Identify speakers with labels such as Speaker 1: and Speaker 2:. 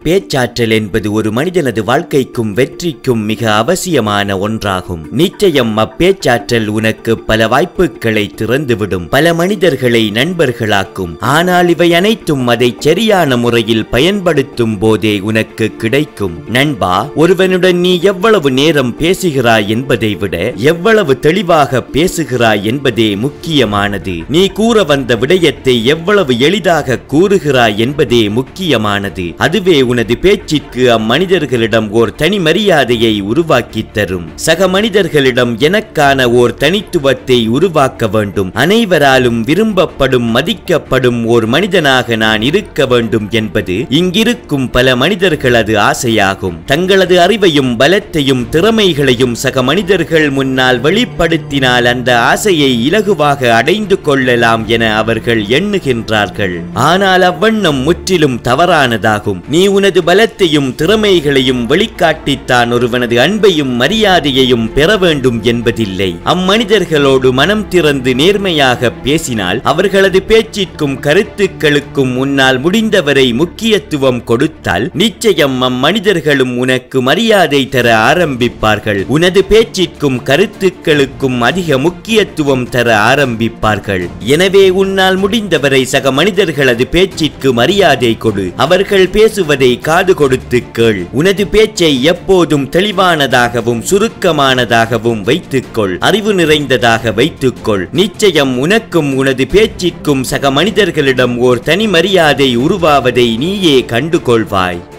Speaker 1: பேச்சாற்றல் என்பது ஒரு மனிதனது வாழ்க்கைக்கும் வெற்றிக்கும் மிக அவசியமான ஒன்றாகும் நிச்சயம் அப்பேச்சாற்றல் உனக்கு பல வாய்ப்புகளை திறந்துவிடும் பல மனிதர்களை நண்பர்களாக்கும் ஆனால் இவை அனைத்தும் அதை சரியான முறையில் பயன்படுத்தும் போதே உனக்கு கிடைக்கும் நண்பா ஒருவனுடன் நீ எவ்வளவு நேரம் பேசுகிறாய் என்பதை விட எவ்வளவு தெளிவாக பேசுகிறாய் என்பதே முக்கியமானது நீ கூற வந்த விடயத்தை எவ்வளவு எளிதாக கூறுகிறாய் என்பதே முக்கியமானது அதுவே உனது பேச்சிற்கு அம்மனிதர்களிடம் ஓர் தனி மரியாதையை உருவாக்கித் தரும் சக மனிதர்களிடம் எனக்கான ஓர் தனித்துவத்தை உருவாக்க வேண்டும் அனைவராலும் விரும்பப்படும் மதிக்கப்படும் ஓர் மனிதனாக நான் இருக்க வேண்டும் என்பது இங்கிருக்கும் பல மனிதர்களது ஆசையாகும் தங்களது அறிவையும் பலத்தையும் திறமைகளையும் சக மனிதர்கள் முன்னால் வெளிப்படுத்தினால் அந்த ஆசையை இலகுவாக அடைந்து கொள்ளலாம் என அவர்கள் எண்ணுகின்றார்கள் ஆனால் அவ்வண்ணம் முற்றிலும் தவறானதாகும் நீ உனது பலத்தையும் திறமைகளையும் வெளிக்காட்டித்தான் ஒருவனது அன்பையும் மரியாதையையும் பெற வேண்டும் என்பதில்லை அம்மனிதர்களோடு மனம் திறந்து நேர்மையாக பேசினால் அவர்களது பேச்சிற்கும் கருத்துக்களுக்கும் உன்னால் முடிந்தவரை முக்கியத்துவம் கொடுத்தால் நிச்சயம் அம்மனிதர்களும் உனக்கு மரியாதை தர ஆரம்பிப்பார்கள் உனது பேச்சிற்கும் கருத்துக்களுக்கும் அதிக முக்கியத்துவம் தர ஆரம்பிப்பார்கள் எனவே உன்னால் முடிந்தவரை சக மனிதர்களது பேச்சிற்கு மரியாதை கொடு அவர்கள் பேசுவதை காது கொடுத்து கேள் உனது பேச்சை எப்போதும் தெளிவானதாகவும் சுருக்கமானதாகவும் வைத்துக்கொள் அறிவு நிறைந்ததாக வைத்துக்கொள் நிச்சயம் உனக்கும் உனது பேச்சிற்கும் சக மனிதர்களிடம் ஓர் தனி மரியாதை உருவாவதை நீயே கண்டுகொள்வாய்